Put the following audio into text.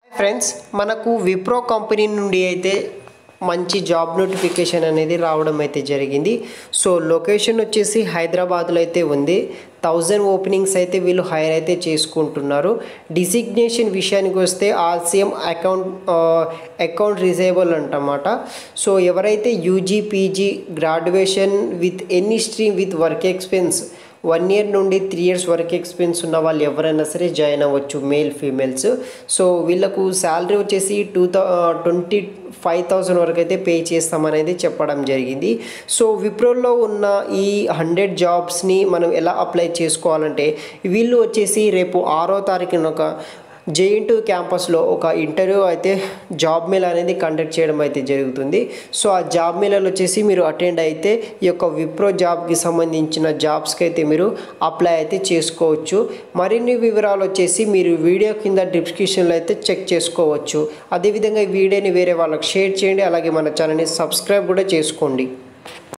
friends మనకు Wipro company నుండి అయితే మంచి జాబ్ నోటిఫికేషన్ అనేది రావడం అయితే జరిగింది సో లొకేషన్ వచ్చేసి హైదరాబాద్లో అయితే ఉంది థౌజండ్ ఓపెనింగ్స్ అయితే వీళ్ళు హైర్ అయితే చేసుకుంటున్నారు డిసిగ్నేషన్ విషయానికి వస్తే ఆర్సీఎం అకౌంట్ అకౌంట్ రిజేబుల్ అంటమాట సో ఎవరైతే UG PG graduation with any stream with work experience one year నుండి త్రీ ఇయర్స్ వర్క్ ఎక్స్పీరియన్స్ ఉన్న వాళ్ళు ఎవరైనా సరే జాయిన్ అవ్వచ్చు మేల్ ఫీమేల్స్ సో వీళ్ళకు శాలరీ వచ్చేసి two thou twenty five thousand వరకు అయితే పే చేస్తామనేది చెప్పడం జరిగింది సో విప్రోలో ఉన్న ఈ హండ్రెడ్ జాబ్స్ని మనం ఎలా అప్లై చేసుకోవాలంటే వీళ్ళు వచ్చేసి రేపు ఆరో తారీఖున ఒక జేఎన్టు క్యాంపస్లో ఒక ఇంటర్వ్యూ అయితే జాబ్ మేళ అనేది కండక్ట్ చేయడం అయితే జరుగుతుంది సో ఆ జాబ్ మేళలో వచ్చేసి మీరు అటెండ్ అయితే ఈ యొక్క విప్రో జాబ్కి సంబంధించిన జాబ్స్కి అయితే మీరు అప్లై అయితే చేసుకోవచ్చు మరిన్ని వివరాలు వచ్చేసి మీరు వీడియో కింద డిస్క్రిప్షన్లో అయితే చెక్ చేసుకోవచ్చు అదేవిధంగా ఈ వీడియోని వేరే వాళ్ళకి షేర్ చేయండి అలాగే మన ఛానల్ని సబ్స్క్రైబ్ కూడా చేసుకోండి